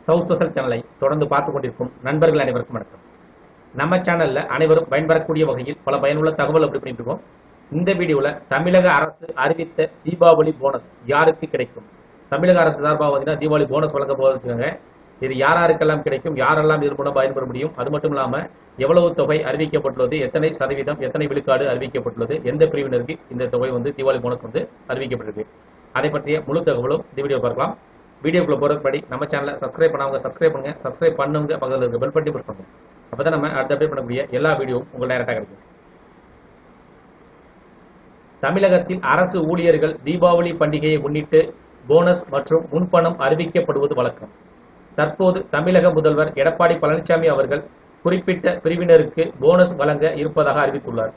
south special சேனலை தொடர்ந்து பார்த்து கொண்டிருக்கும் நண்பர்கள் அனைவருக்கும் வணக்கம் நம்ம சேனல்ல அனைவரும் பயன்பெறக்கூடிய வகையில் பல பயனுள்ள தகவல் அப்படி பண்ணிட்டு இருக்கோம் இந்த வீடியோல தமிழக அரசு அறிவித்த தீபாவளி போனஸ் யாருக்கு கிடைக்கும் தமிழக அரசு சார்பாக பார்த்தீங்கன்னா தீபாவளி போனஸ் வழங்க போவதுங்க இது யார் யாருக்கெல்லாம் கிடைக்கும் யாரெல்லாம் இது மூலம் பயன்பெற முடியும் அது மட்டும் இல்லாம எவ்வளவு தொகை அறிவிக்கப்பட்டுள்ளது எத்தனை சதவீதம் எத்தனை விழுக்காடு அறிவிக்கப்பட்டுள்ளது எந்த பிரிவினருக்கு இந்த தொகை வந்து தீபாவளி போனஸ் வந்து அறிவிக்கப்பட்டிருக்கு அதை பற்றிய முழு தகவலும் இந்த வீடியோ பார்க்கலாம் வீடியோக்குள்ள போறதுபடி நம்ம சேனலை சப்ஸ்கிரைப் பண்ணாங்க சப்ஸ்கிரைப் பண்ணுங்க சப்ஸ்கிரைப் பண்ணுங்க பக்கத்தில் இருக்க பெல் பட்டி புஷ் பண்ணுங்க அப்பதான் நம்ம அடுத்த அப்டேட் பண்ணக்கூடிய எல்லா வீடியோவும் உங்களுக்கு டைரக்டா கிடைக்கும் தமிழகத்தில் அரசு ஊழியர்கள் தீபாவளி பண்டிகையை முன்னிட்டு போனஸ் மற்றும் முன்பணம் அறிவிக்கப்படுவது வழக்கம் தற்போது தமிழக முதல்வர் எடப்பாடி பழனிசாமி அவர்கள் குறிப்பிட்ட பிரிவினருக்கு போனஸ் வழங்க இருப்பதாக அறிவித்துள்ளார்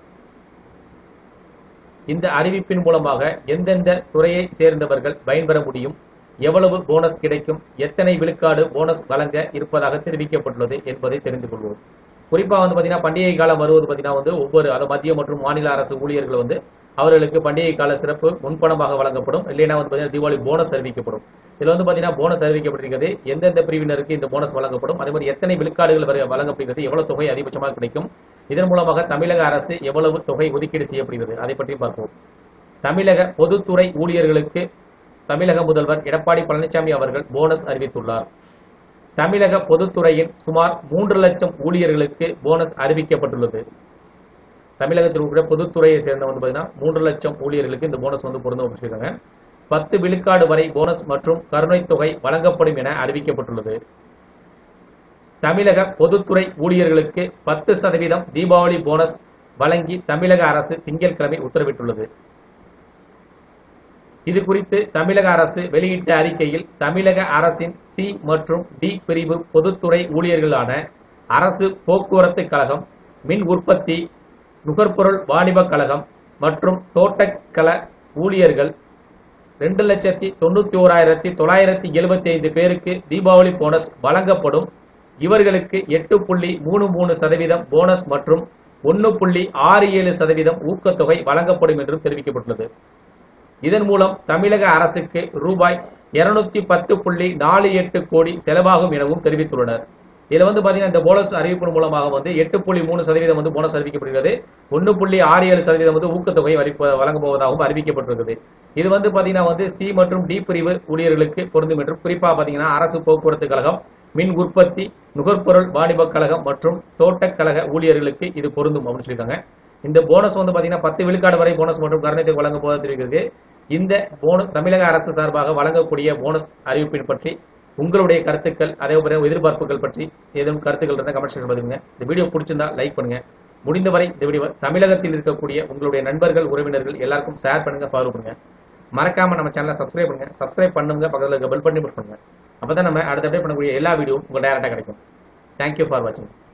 இந்த அறிவிப்பின் மூலமாக எந்தெந்த துறையை சேர்ந்தவர்கள் பயன்பெற முடியும் எவ்வளவு போனஸ் கிடைக்கும் எத்தனை விழுக்காடு போனஸ் வழங்க இருப்பதாக தெரிவிக்கப்பட்டுள்ளது என்பதை தெரிந்து கொள்வோம் குறிப்பா வந்து பாத்தீங்கன்னா பண்டிகை காலம் வருவது பாத்தீங்கன்னா வந்து ஒவ்வொரு அது மத்திய மற்றும் மாநில அரசு ஊழியர்கள் வந்து அவர்களுக்கு பண்டிகை கால சிறப்பு முன்பணமாக வழங்கப்படும் இல்லைன்னா வந்து பாத்தீங்கன்னா தீபாவளி போனஸ் அறிவிக்கப்படும் இதுல வந்து பாத்தீங்கன்னா போனஸ் அறிவிக்கப்பட்டிருக்கிறது எந்தெந்த பிரிவினருக்கு இந்த போனஸ் வழங்கப்படும் அதே மாதிரி எத்தனை விழுக்காடுகள் வரை வழங்கப்படுகிறது எவ்வளவு தொகை அதிகபட்சமாக கிடைக்கும் இதன் மூலமாக தமிழக அரசு எவ்வளவு தொகை ஒதுக்கீடு செய்யப்படுகிறது அதை பற்றி பார்ப்போம் தமிழக பொதுத்துறை ஊழியர்களுக்கு தமிழக முதல்வர் எடப்பாடி பழனிசாமி அவர்கள் போனஸ் அறிவித்துள்ளார் தமிழக பொதுத்துறையின் சுமார் மூன்று லட்சம் ஊழியர்களுக்கு போனஸ் அறிவிக்கப்பட்டுள்ளது தமிழகத்தில் உள்ள பொதுத்துறையை சேர்ந்த வந்து பார்த்தீங்கன்னா மூன்று லட்சம் ஊழியர்களுக்கு இந்த போனஸ் வந்து பொருந்தும் சொல்லியிருக்காங்க பத்து விழுக்காடு வரை போனஸ் மற்றும் கருணைத் தொகை வழங்கப்படும் என அறிவிக்கப்பட்டுள்ளது தமிழக பொதுத்துறை ஊழியர்களுக்கு பத்து சதவீதம் தீபாவளி போனஸ் வழங்கி தமிழக அரசு திங்கட்கிழமை உத்தரவிட்டுள்ளது இது குறித்து தமிழக அரசு வெளியிட்ட அறிக்கையில் தமிழக அரசின் சி மற்றும் டி பிரிவு பொதுத்துறை ஊழியர்களான அரசு போக்குவரத்து கழகம் மின் உற்பத்தி நுகர்பொருள் வாணிபக் கழகம் மற்றும் தோட்டக்கல ஊழியர்கள் ரெண்டு லட்சத்தி தொண்ணூத்தி ஓராயிரத்தி தொள்ளாயிரத்தி எழுபத்தி ஐந்து பேருக்கு தீபாவளி போனஸ் வழங்கப்படும் இவர்களுக்கு எட்டு புள்ளி மூணு மூணு சதவீதம் போனஸ் மற்றும் ஒன்று புள்ளி ஆறு ஏழு சதவீதம் ஊக்கத்தொகை வழங்கப்படும் என்றும் தெரிவிக்கப்பட்டுள்ளது இதன் மூலம் தமிழக அரசுக்கு ரூபாய் இருநூத்தி பத்து புள்ளி நாலு எட்டு கோடி செலவாகும் எனவும் தெரிவித்துள்ளனர் இதுல வந்து பாத்தீங்கன்னா இந்த போனஸ் அறிவிப்பின் மூலமாக வந்து எட்டு புள்ளி மூணு சதவீதம் வந்து போனஸ் அறிவிக்கப்படுகிறது ஒன்று புள்ளி ஆறு ஏழு சதவீதம் வந்து ஊக்கத்தொகை அறிவிப்ப வழங்க போவதாகவும் அறிவிக்கப்பட்டிருக்கிறது இது வந்து பாத்தீங்கன்னா வந்து சி மற்றும் டி பிரிவு ஊழியர்களுக்கு பொருந்தும் என்றும் குறிப்பா பாத்தீங்கன்னா அரசு போக்குவரத்து கழகம் மின் உற்பத்தி நுகர்பொருள் வாணிபக் கழகம் மற்றும் தோட்டக் கழக ஊழியர்களுக்கு இது பொருந்தும் அப்படின்னு சொல்லியிருக்காங்க இந்த போனஸ் வந்து பாத்தீங்கன்னா பத்து விழுக்காடு வரை போனஸ் மற்றும் கருணைத்தை வழங்க போவதாக தெரிவிக்கிறது இந்த போனஸ் தமிழக அரசு சார்பாக வழங்கக்கூடிய போனஸ் அறிவிப்பின் பற்றி உங்களுடைய கருத்துக்கள் அதே போல எதிர்பார்ப்புகள் பற்றி ஏதேனும் கருத்துக்கள் இருந்தால் கமெண்ட் செக்ஷன் பதிவுங்க இந்த வீடியோ பிடிச்சிருந்தா லைக் பண்ணுங்க முடிந்தவரை இந்த வீடியோ தமிழகத்தில் இருக்கக்கூடிய உங்களுடைய நண்பர்கள் உறவினர்கள் எல்லாருக்கும் ஷேர் பண்ணுங்க ஃபாலோ பண்ணுங்க மறக்காம நம்ம சேனலை சப்ஸ்கிரைப் பண்ணுங்க சப்ஸ்கிரைப் பண்ணுங்க பக்கத்தில் இருக்க பெல் பண்ணி புஷ் பண்ணுங்க அப்பதான் நம்ம அடுத்த அப்டேட் பண்ணக்கூடிய எல்லா வீடியோவும் உங்களுக்கு டேரக்டாக கிடைக்கும் தேங்க்யூ ஃபார் வாட்சிங்